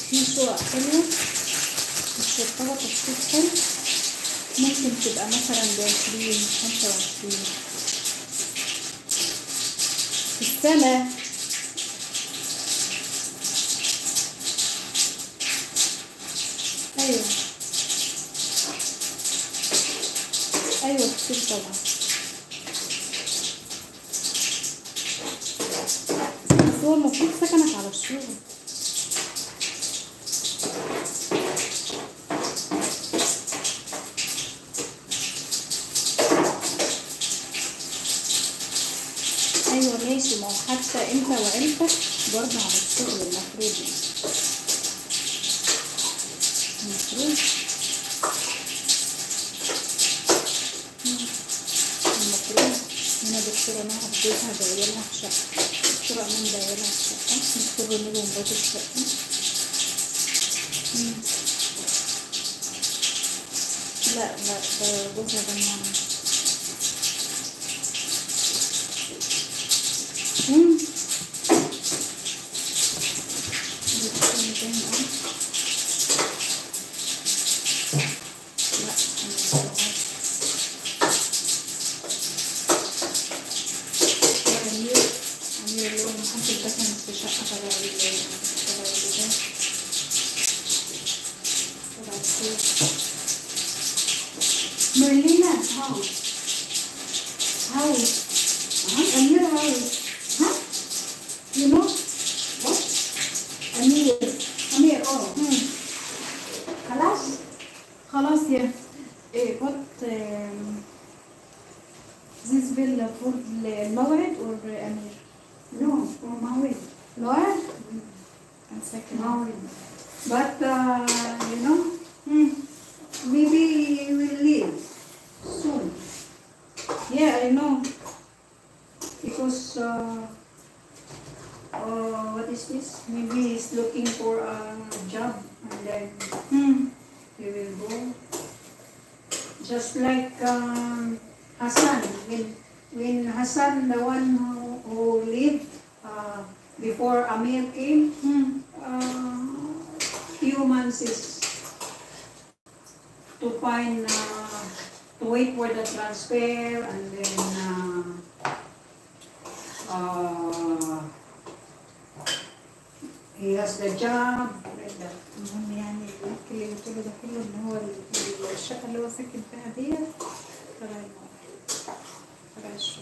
في شقق حلوة متشطبة تشطيب حلو ممكن تبقى مثلا بعشرين خمسة وعشرين في السنة أيوة أيوة كتير طبعا بس هو المفروض سكنك على الشغل ايوه ماشي ما هو حتى انت وعيلتك برضه على الشغل المفروض يعني المفروض مم. المفروض هنا دكتورة نهى بيتها جايلها في شقة دكتورة أمان جايلها في شقة دكتور نجم مراته في شقة مم. لا لا ده جوزها ده معانا مم. دكتور نجم أهو. لا أنا مش أمير أمير اللي هو المحاسب ده كان في شقة تبع ال تبع البتاع تبع السوق Merlina house. هاوس Huh? أمير هاوس Huh? you know What? أمير Amir, oh. مم. خلاص؟ خلاص يا إيه what um, this villa for الموعد or أمير No, for Mawid. موعد and second Mawid. But, uh, you know, مم. maybe we will leave soon. yeah I know Because, uh, uh, what is this? Maybe he's looking for a job and then مم. he will go. Just like um, Hassan. When, when Hassan, the one who, who lived uh, before Amir came, مم. uh, few months is to find, uh, to wait for the transfer and then uh, uh, he has the job, like that. المهم يعني الوقت اللي قلت له ده كله ان هو ال- ال- الشقه اللي هو ساكن فيها ديت تبع الموقع تبع الشغل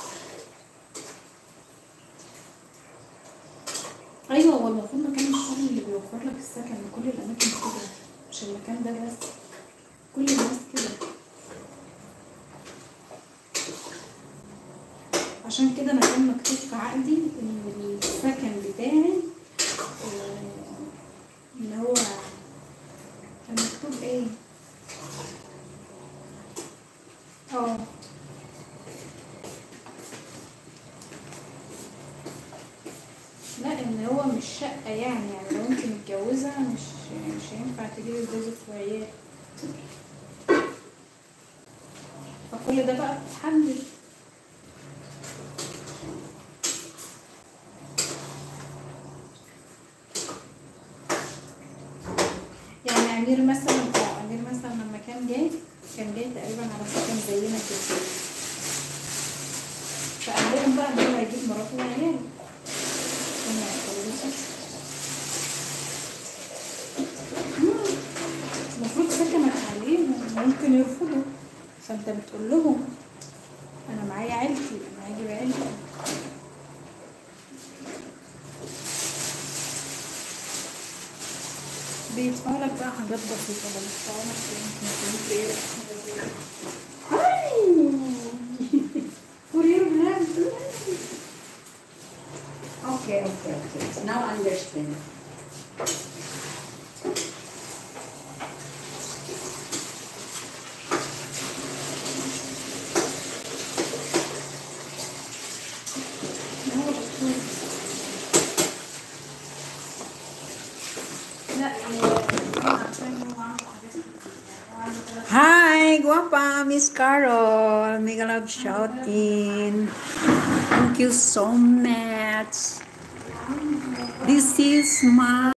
ايوه هو المفروض مكان الشغل اللي بيوفر لك السكن لكل الاماكن كده مش المكان ده بس كل الناس كده عشان كده انا كان مكتوب في عقدي ان السكن بتاعي آه، اللي هو كان مكتوب ايه اه لا ان هو مش شقة يعني يعني لو انت متجوزة مش مش هينفع تجيبي جوزك وعيال فكل ده بقى بتحدد يعني امير مثلا اه امير مثلا لما كان جاي كان جاي تقريبا على سكن زينا كده فقال لهم بقى ان هو هيجيب مراته وعياله هم يتجوزوا. مم. المفروض سكنك عليهم ممكن يرفضوا فانت بتقول لهم انا معايا عيلتي انا هاجي بعيلتي بيدفعوا لك بقى حاجات بسيطة ده بيدفعوا لك يمكن تجيب ايه هاي For your hand. Okay, okay, okay. Now understand. هو دكتور لا آه، عشان هو عنده حاجات هو عنده ثلاث Hi, guapa, Miss Carol. Mega love shout in. Thank you so much. This is my